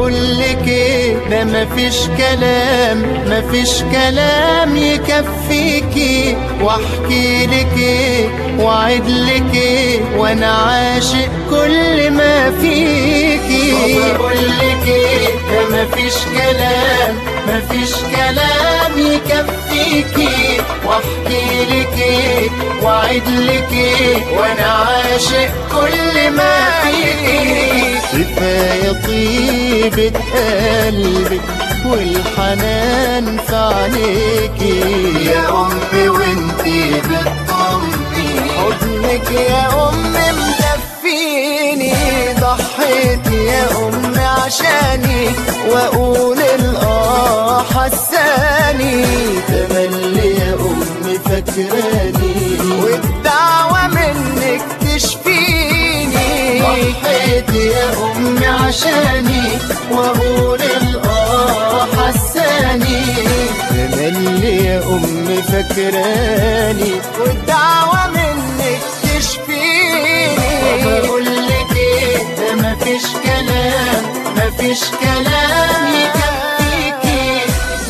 اقولك ايه ده مفيش كلام مفيش كلام يكفيكي واحكي لك ايه واعد لك ايه وانا عاشق كل ما فيكي اقولك ايه ده مفيش كلام مفيش كلام يكفيكي واحكي لك ايه واعد لك ايه وانا عاشق كل ما فيكي كفايه طيبه قلبك والحنان في عينيكي يا امي وانتي بتطمني حضنك يا امي مدفيني ضحيت يا امي عشاني واقول الاه حساني تملي يا امي فاكراني والدعوه منك تشفيني ضحيت يا امي عشاني واقول الاه حساني تملي يا امي فاكراني والدعوه منك تشفيني بقول لك ايه ده مفيش كلام مفيش كلام يكفيكي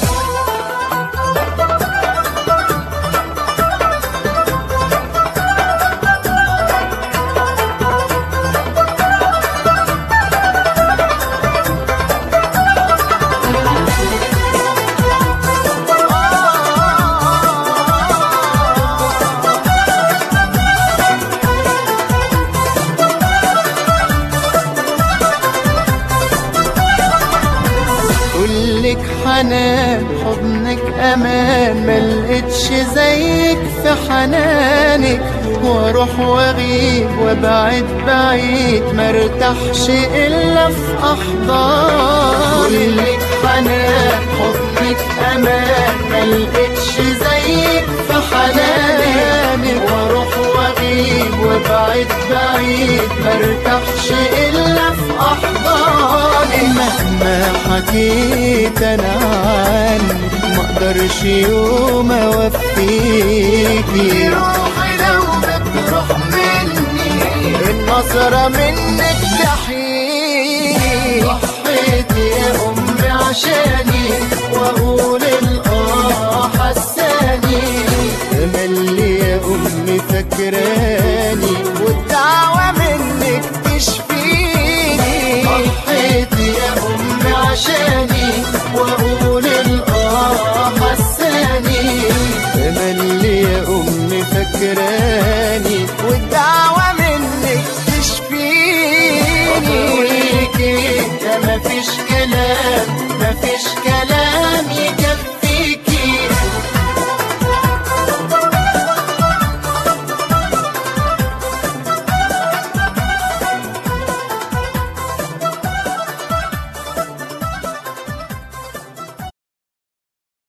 كلك حنان حضنك امان ملقتش زيك في حنانك واروح واغيب وابعد بعيد مرتاحش الا في احضانك كلك حنان حضنك امان ملقتش زيك في حنانك واروح واغيب وابعد بعيد مرتاحش الا في احضانك مهما حكيت انا عنك مقدرش يوم اوفيكي روحي لو بتروح مني النظرة منك تحييني ضحيت يا امي عشاني واقول الاه حساني تملي يا امي فاكراني